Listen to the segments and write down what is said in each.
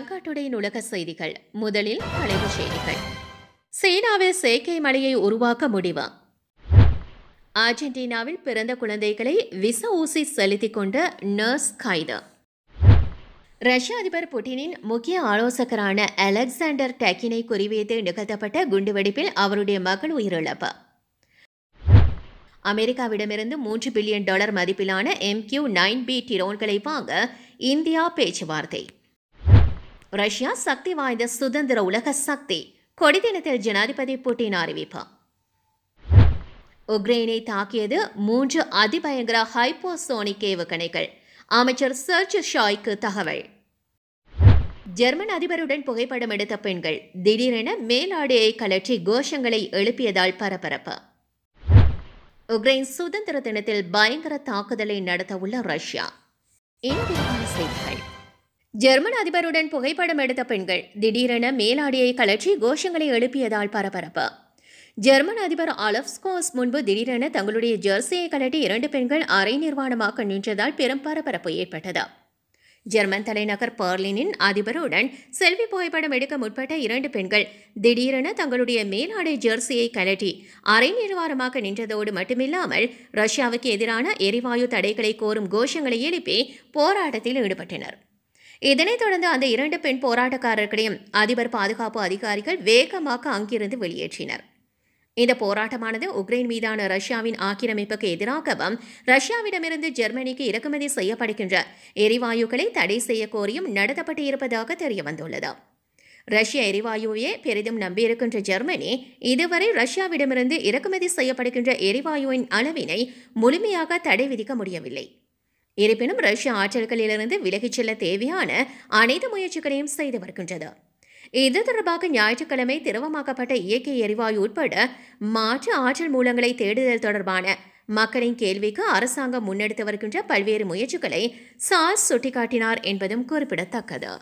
லங்காட்டுடையின் உலக செய்திகள் முதலில் தலைப்புச் செய்திகள் சீனாவில் செயற்கை மழையை உருவாக்க முடிவா அர்ஜென்டினாவில் பிறந்த குழந்தைகளை விச ஊசி செலுத்திக் கொண்ட நர்ஸ் கைது ரஷ்ய அதிபர் புட்டினின் முக்கிய ஆலோசகரான அலெக்சாண்டர் டக்கினை குறிவைத்து நிகழ்த்தப்பட்ட குண்டுவெடிப்பில் அவருடைய மகள் உயிரிழப்பு அமெரிக்காவிடமிருந்து மூன்று பில்லியன் டாலர் மதிப்பிலான எம்கியூ நைன் பி டிரோன்களை வாங்க இந்தியா பேச்சுவார்த்தை ரஷ்யா சக்தி வாய்ந்த சுதந்திர உலக சக்தி கொடி தினத்தில் ஜனாதிபதி புட்டின் அறிவிப்பு உக்ரைனை தாக்கியது மூன்று அதிபயங்கர ஹைப்போசோனிக் ஏவுகணைகள் அமைச்சர் சர்ச் ஷாய்க்கு தகவல் ஜெர்மன் அதிபருடன் புகைப்படம் எடுத்த பெண்கள் திடீரென மேலாடையை கலற்றி கோஷங்களை எழுப்பியதால் பரபரப்பு உக்ரைன் சுதந்திர தினத்தில் பயங்கர தாக்குதலை நடத்தவுள்ள ரஷ்யா இந்தியாவின் செய்திகள் ஜெர்மன் அதிபருடன் புகைப்படம் எடுத்த பெண்கள் திடீரென மேலாடியை கலற்றி கோஷங்களை எழுப்பியதால் பரபரப்பு ஜெர்மன் அதிபர் அலப்ஸ்கோஸ் முன்பு திடீரென தங்களுடைய ஜெர்சியை கலட்டி இரண்டு பெண்கள் அரை நிர்வாணமாக நின்றதால் பெரும் பரபரப்பு ஏற்பட்டது ஜெர்மன் தலைநகர் பர்லினின் அதிபருடன் செல்வி புகைப்படம் எடுக்க முற்பட்ட இரண்டு பெண்கள் திடீரென தங்களுடைய மேலாடை ஜெர்சியை கலட்டி அரை நிர்வாணமாக நின்றதோடு மட்டுமில்லாமல் ரஷ்யாவுக்கு எதிரான எரிவாயு தடைகளை கோரும் கோஷங்களை எழுப்பி போராட்டத்தில் ஈடுபட்டனர் இதனைத் தொடர்ந்து அந்த இரண்டு பெண் போராட்டக்காரர்களையும் அதிபர் பாதுகாப்பு அதிகாரிகள் வேகமாக அங்கிருந்து வெளியேற்றினர் இந்த போராட்டமானது உக்ரைன் மீதான ரஷ்யாவின் ஆக்கிரமிப்புக்கு எதிராகவும் ரஷ்யாவிடமிருந்து ஜெர்மனிக்கு இறக்குமதி செய்யப்படுகின்ற எரிவாயுக்களை தடை செய்ய கோரியும் நடத்தப்பட்டு இருப்பதாக தெரியவந்துள்ளது ரஷ்ய எரிவாயுவையே பெரிதும் நம்பியிருக்கின்ற ஜெர்மனி இதுவரை ரஷ்யாவிடமிருந்து இறக்குமதி செய்யப்படுகின்ற எரிவாயுவின் அளவினை முழுமையாக தடை விதிக்க முடியவில்லை இருப்பினும் ரஷ்ய ஆற்றல்களிலிருந்து விலகிச் செல்ல தேவையான அனைத்து முயற்சிகளையும் செய்து வருகின்றது இது தொடர்பாக ஞாயிற்றுக்கிழமை திரவமாக்கப்பட்ட இயற்கை எரிவாயு உட்பட மாற்று ஆற்றல் மூலங்களை தேடுதல் தொடர்பான மக்களின் கேள்விக்கு அரசாங்கம் முன்னெடுத்து வருகின்ற பல்வேறு முயற்சிகளை சார்ஸ் சுட்டிக்காட்டினார் என்பதும் குறிப்பிடத்தக்கது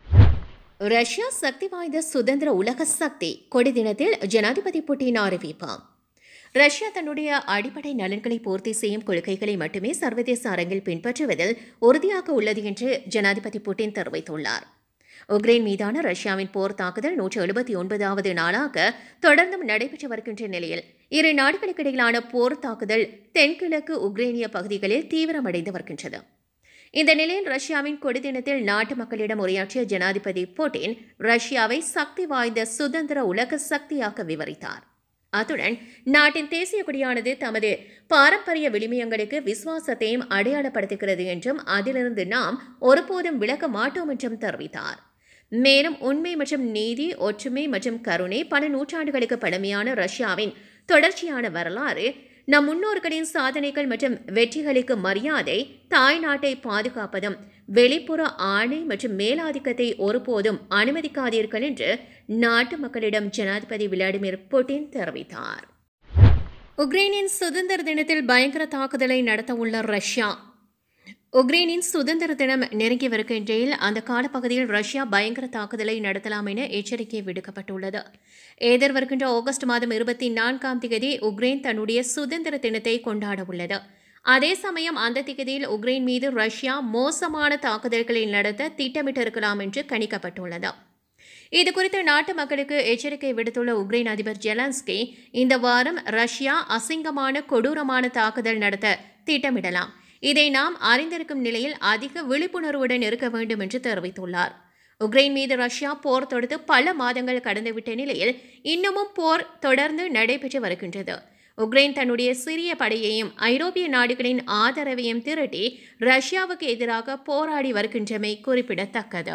ரஷ்யா சக்தி வாய்ந்த சுதந்திர உலக சக்தி கொடி தினத்தில் ஜனாதிபதி புட்டின் அறிவிப்பு ரஷ்யா தன்னுடைய அடிப்படை நலன்களை பூர்த்தி செய்யும் கொள்கைகளை மட்டுமே சர்வதேச அரங்கில் பின்பற்றுவதில் உறுதியாக உள்ளது என்று ஜனாதிபதி புட்டின் தெரிவித்துள்ளார் உக்ரைன் மீதான ரஷ்யாவின் போர் தாக்குதல் நூற்று எழுபத்தி ஒன்பதாவது நாளாக தொடர்ந்தும் நடைபெற்று வருகின்ற நிலையில் இரு நாடுகளுக்கிடையிலான போர் தாக்குதல் தென்கிழக்கு உக்ரைனிய பகுதிகளில் தீவிரமடைந்து வருகின்றது இந்த நிலையில் ரஷ்யாவின் கொடி தினத்தில் நாட்டு மக்களிடம் உரையாற்றிய ஜனாதிபதி புட்டின் ரஷ்யாவை சக்தி வாய்ந்த சுதந்திர உலக சக்தியாக விவரித்தார் அத்துடன் நாட்டின் தேசிய கொடியானது தமது பாரம்பரிய விளிமியங்களுக்கு விசுவாசத்தையும் அடையாளப்படுத்துகிறது என்றும் அதிலிருந்து நாம் ஒருபோதும் விலக மாட்டோம் என்றும் தெரிவித்தார் மேலும் உண்மை மற்றும் நீதி ஒற்றுமை மற்றும் கருணை பல நூற்றாண்டுகளுக்கு பழமையான ரஷ்யாவின் தொடர்ச்சியான வரலாறு நம் முன்னோர்களின் சாதனைகள் மற்றும் வெற்றிகளுக்கு மரியாதை தாய் நாட்டை பாதுகாப்பதும் வெளிப்புற ஆணை மற்றும் மேலாதிக்கத்தை ஒருபோதும் அனுமதிக்காதீர்கள் என்று நாட்டு மக்களிடம் ஜனாதிபதி விளாடிமிர் புட்டின் தெரிவித்தார் உக்ரைனின் சுதந்திர தினத்தில் பயங்கர தாக்குதலை நடத்தவுள்ள ரஷ்யா உக்ரைனின் சுதந்திர தினம் நெருங்கி வருகின்றையில் அந்த காலப்பகுதியில் ரஷ்யா பயங்கர தாக்குதலை நடத்தலாம் என எச்சரிக்கை விடுக்கப்பட்டுள்ளது எதிர் வருகின்ற ஆகஸ்ட் மாதம் இருபத்தி நான்காம் தேதி உக்ரைன் தன்னுடைய சுதந்திர தினத்தை கொண்டாட உள்ளது அதே சமயம் அந்த திகதியில் உக்ரைன் மீது ரஷ்யா மோசமான தாக்குதல்களை நடத்த திட்டமிட்டிருக்கலாம் என்று கணிக்கப்பட்டுள்ளது இது குறித்து நாட்டு மக்களுக்கு எச்சரிக்கை விடுத்துள்ள உக்ரைன் அதிபர் ஜெலன்ஸ்கி இந்த வாரம் ரஷ்யா அசிங்கமான கொடூரமான தாக்குதல் நடத்த திட்டமிடலாம் இதை நாம் அறிந்திருக்கும் நிலையில் அதிக விழிப்புணர்வுடன் இருக்க வேண்டும் என்று தெரிவித்துள்ளார் உக்ரைன் மீது ரஷ்யா போர் தொடுத்து பல மாதங்கள் கடந்துவிட்ட நிலையில் இன்னமும் போர் தொடர்ந்து நடைபெற்று வருகின்றது உக்ரைன் தன்னுடைய சிறிய படையையும் ஐரோப்பிய நாடுகளின் ஆதரவையும் திரட்டி ரஷ்யாவுக்கு எதிராக போராடி வருகின்றமை குறிப்பிடத்தக்கது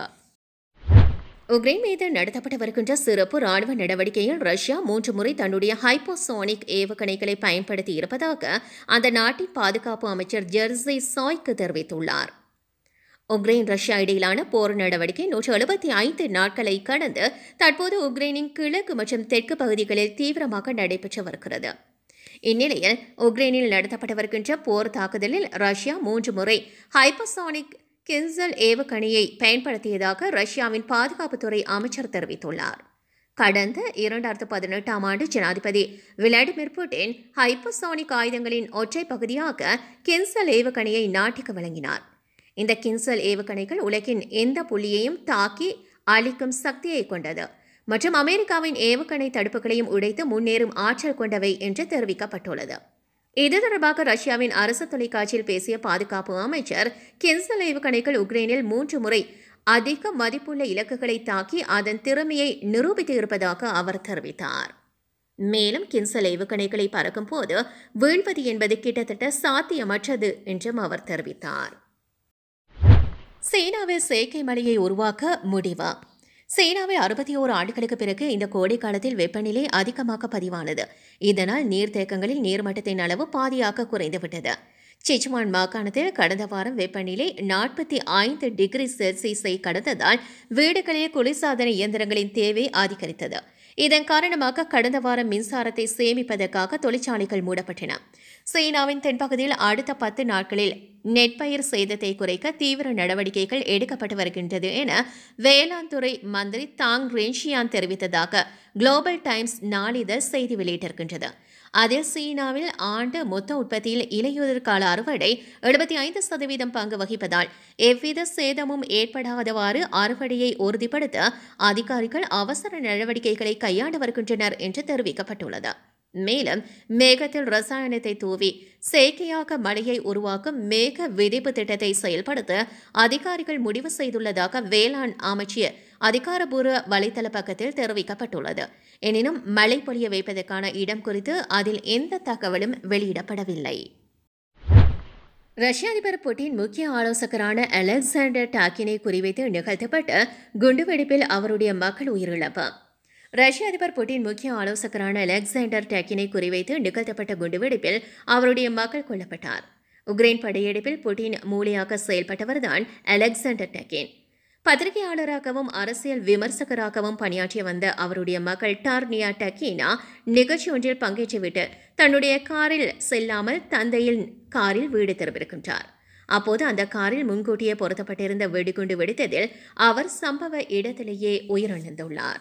உக்ரைன் மீது நடத்தப்பட்டு வருகின்ற சிறப்பு ராணுவ நடவடிக்கையில் ரஷ்யா மூன்று முறை தன்னுடைய ஹைப்போசோனிக் ஏவுகணைகளை பயன்படுத்தி இருப்பதாக அந்த நாட்டின் பாதுகாப்பு அமைச்சர் ஜெர்சி சாய்க்கு தெரிவித்துள்ளார் உக்ரைன் ரஷ்யா இடையிலான போர் நடவடிக்கை நூற்று எழுபத்தி ஐந்து நாட்களை கடந்து தற்போது உக்ரைனின் கிழக்கு மற்றும் தெற்கு பகுதிகளில் தீவிரமாக நடைபெற்று வருகிறது இந்நிலையில் உக்ரைனில் நடத்தப்பட்டு வருகின்ற போர் தாக்குதலில் ரஷ்யா மூன்று முறை ஹைப்பர்சானிக் கின்சல் ஏவுகணையை பயன்படுத்தியதாக ரஷ்யாவின் பாதுகாப்புத்துறை அமைச்சர் தெரிவித்துள்ளார் கடந்த இரண்டாயிரத்து பதினெட்டாம் ஆண்டு ஜனாதிபதி விளாடிமிர் புட்டின் ஹைப்பர்சானிக் ஆயுதங்களின் ஒற்றை பகுதியாக கின்சல் ஏவுகணையை நாட்டுக்கு வழங்கினார் இந்த கின்சல் ஏவுகணைகள் உலகின் எந்த புள்ளியையும் தாக்கி அளிக்கும் சக்தியை கொண்டது மற்றும் அமெரிக்காவின் ஏவுகணை தடுப்புகளையும் உடைத்து முன்னேறும் ஆற்றல் கொண்டவை என்று தெரிவிக்கப்பட்டுள்ளது இது தொடர்பாக ரஷ்யாவின் அரசு தொலைக்காட்சியில் பேசிய பாதுகாப்பு அமைச்சர் கின்சல் ஏவுகணைகள் உக்ரைனில் மூன்று முறை அதிக மதிப்புள்ள இலக்குகளை தாக்கி அதன் திறமையை நிரூபித்து இருப்பதாக அவர் தெரிவித்தார் மேலும் கின்சல் ஏவுகணைகளை பறக்கும் போது வீழ்வது என்பது கிட்டத்தட்ட சாத்தியமற்றது என்றும் அவர் தெரிவித்தார் சீனாவில் செயற்கை மழையை உருவாக்க முடிவா சீனாவில் அறுபத்தி ஓரு ஆண்டுகளுக்கு பிறகு இந்த கோடை காலத்தில் வெப்பநிலை அதிகமாக பதிவானது இதனால் நீர்த்தேக்கங்களில் நீர்மட்டத்தின் அளவு பாதியாக குறைந்துவிட்டது சிச்சுவான் மாகாணத்தில் கடந்த வாரம் வெப்பநிலை நாற்பத்தி ஐந்து டிகிரி செல்சியஸை கடந்ததால் வீடுகளில் குளிர்சாதன இயந்திரங்களின் தேவை அதிகரித்தது இதன் காரணமாக கடந்த வாரம் மின்சாரத்தை சேமிப்பதற்காக தொழிற்சாலைகள் மூடப்பட்டன சீனாவின் தென்பகுதியில் அடுத்த பத்து நாட்களில் நெற்பயிர் சேதத்தை குறைக்க தீவிர நடவடிக்கைகள் எடுக்கப்பட்டு வருகின்றது என வேளாண் துறை மந்திரி தாங் ரென்ஷியான் தெரிவித்ததாக குளோபல் டைம்ஸ் நாளிதழ் செய்தி வெளியிட்டிருக்கின்றது அதில் சீனாவில் ஆண்டு மொத்த உற்பத்தியில் இலையுதிர் கால அறுவடை எழுபத்தி ஐந்து சதவீதம் பங்கு வகிப்பதால் எவ்வித சேதமும் ஏற்படாதவாறு அறுவடையை உறுதிப்படுத்த அதிகாரிகள் அவசர நடவடிக்கைகளை கையாண்டு வருகின்றனர் என்று தெரிவிக்கப்பட்டுள்ளது மேலும் மேகத்தில் ரசாயனத்தை தூவி செயற்கையாக மழையை உருவாக்கும் மேக விதிப்பு திட்டத்தை செயல்படுத்த அதிகாரிகள் முடிவு செய்துள்ளதாக வேளாண் அமைச்சர் அதிகாரப்பூர்வ வலைதள பக்கத்தில் தெரிவிக்கப்பட்டுள்ளது எனினும் மழை பொழிய வைப்பதற்கான இடம் குறித்து அதில் எந்த தகவலும் வெளியிடப்படவில்லை ரஷ்ய அதிபர் புட்டின் முக்கிய ஆலோசகரான அலெக்சாண்டர் டாக்கினை குறிவைத்து நிகழ்த்தப்பட்ட குண்டுவெடிப்பில் அவருடைய மக்கள் உயிரிழப்பு ரஷ்ய அதிபர் புட்டின் முக்கிய ஆலோசகரான அலெக்சாண்டர் டேக்கினை குறிவைத்து நிகழ்த்தப்பட்ட குண்டுவெடிப்பில் அவருடைய மகள் கொல்லப்பட்டார் உக்ரைன் படையெடுப்பில் புட்டின் மூளையாக செயல்பட்டவர்தான் அலெக்சாண்டர் டேக்கின் பத்திரிகையாளராகவும் அரசியல் விமர்சகராகவும் பணியாற்றி வந்த அவருடைய மகள் டார்னியா டக்கீனா நிகழ்ச்சி ஒன்றில் பங்கேற்றுவிட்டு தன்னுடைய காரில் செல்லாமல் தந்தையின் காரில் வீடு திரும்பியிருக்கின்றார் அப்போது அந்த காரில் முன்கூட்டியே பொருத்தப்பட்டிருந்த வெடிகுண்டு வெடித்ததில் அவர் சம்பவ இடத்திலேயே உயிரிழந்துள்ளார்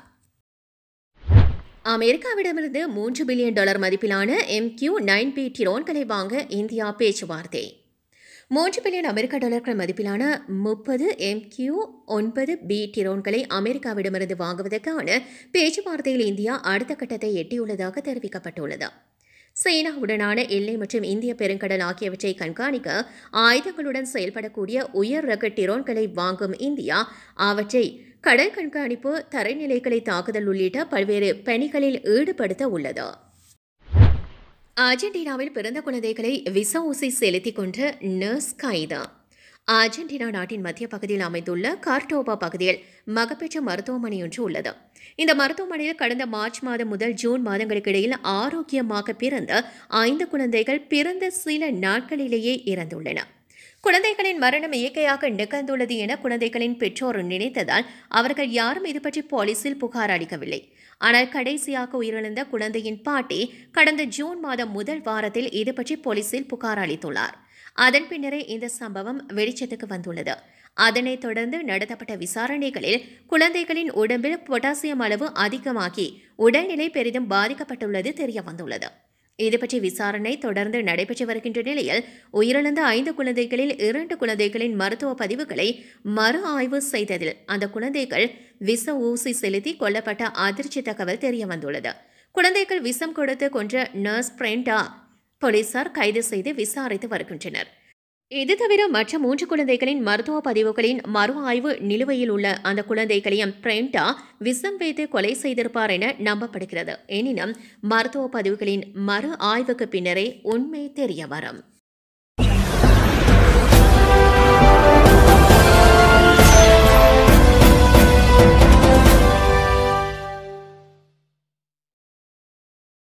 அமெரிக்காவிடமிருந்து மூன்று பில்லியன் டாலர் மதிப்பிலான எம்கியூ நைன் பி டிரோன்களை வாங்க இந்தியா பேச்சுவார்த்தை மூன்று பில்லியன் அமெரிக்க டாலர்கள் மதிப்பிலான முப்பது எம்கியூ ஒன்பது பி டிரோன்களை அமெரிக்காவிடமிருந்து வாங்குவதற்கான பேச்சுவார்த்தையில் இந்தியா அடுத்த கட்டத்தை எட்டியுள்ளதாக தெரிவிக்கப்பட்டுள்ளது சீனாவுடனான எல்லை மற்றும் இந்திய பெருங்கடல் ஆகியவற்றை கண்காணிக்க ஆயுதங்களுடன் செயல்படக்கூடிய உயர் ரக டிரோன்களை வாங்கும் இந்தியா அவற்றை கடல் கண்காணிப்பு தரைநிலைகளை தாக்குதல் உள்ளிட்ட பல்வேறு பணிகளில் ஈடுபடுத்த உள்ளது அர்ஜென்டினாவில் பிறந்த குழந்தைகளை விச ஊசி செலுத்திக் கொண்ட நர்ஸ் கைதா அர்ஜென்டினா நாட்டின் மத்திய பகுதியில் அமைந்துள்ள கார்டோபா பகுதியில் மகப்பேற்ற மருத்துவமனை ஒன்று உள்ளது இந்த மருத்துவமனையில் கடந்த மார்ச் மாதம் முதல் ஜூன் மாதங்களுக்கு இடையில் ஆரோக்கியமாக பிறந்த ஐந்து குழந்தைகள் பிறந்த சில நாட்களிலேயே இறந்துள்ளன குழந்தைகளின் மரணம் இயற்கையாக நிகழ்ந்துள்ளது என குழந்தைகளின் பெற்றோர் நினைத்ததால் அவர்கள் யாரும் இது பற்றி போலீசில் புகார் அளிக்கவில்லை ஆனால் கடைசியாக உயிரிழந்த குழந்தையின் பாட்டி கடந்த ஜூன் மாதம் முதல் வாரத்தில் இது பற்றி போலீசில் புகார் அளித்துள்ளார் அதன் பின்னரே இந்த சம்பவம் வெளிச்சத்துக்கு வந்துள்ளது அதனைத் தொடர்ந்து நடத்தப்பட்ட விசாரணைகளில் குழந்தைகளின் உடம்பில் பொட்டாசியம் அளவு அதிகமாகி உடல்நிலை பெரிதும் பாதிக்கப்பட்டுள்ளது தெரிய வந்துள்ளது இது பற்றி விசாரணை தொடர்ந்து நடைபெற்று வருகின்ற நிலையில் உயிரிழந்த ஐந்து குழந்தைகளில் இரண்டு குழந்தைகளின் மருத்துவ பதிவுகளை மறு ஆய்வு செய்ததில் அந்த குழந்தைகள் விச ஊசி செலுத்தி கொல்லப்பட்ட அதிர்ச்சி தகவல் தெரிய வந்துள்ளது குழந்தைகள் விஷம் கொடுத்து கொன்ற நர்ஸ் பிரெண்டா போலீசார் கைது செய்து விசாரித்து வருகின்றனர் இது தவிர மற்ற மூன்று குழந்தைகளின் மருத்துவ பதிவுகளின் மறு ஆய்வு நிலுவையில் உள்ள அந்த குழந்தைகளையும் பிரெண்டா விஷம் வைத்து கொலை செய்திருப்பார் என நம்பப்படுகிறது எனினும் மருத்துவ பதிவுகளின் மறு ஆய்வுக்கு பின்னரே உண்மை தெரிய வரும்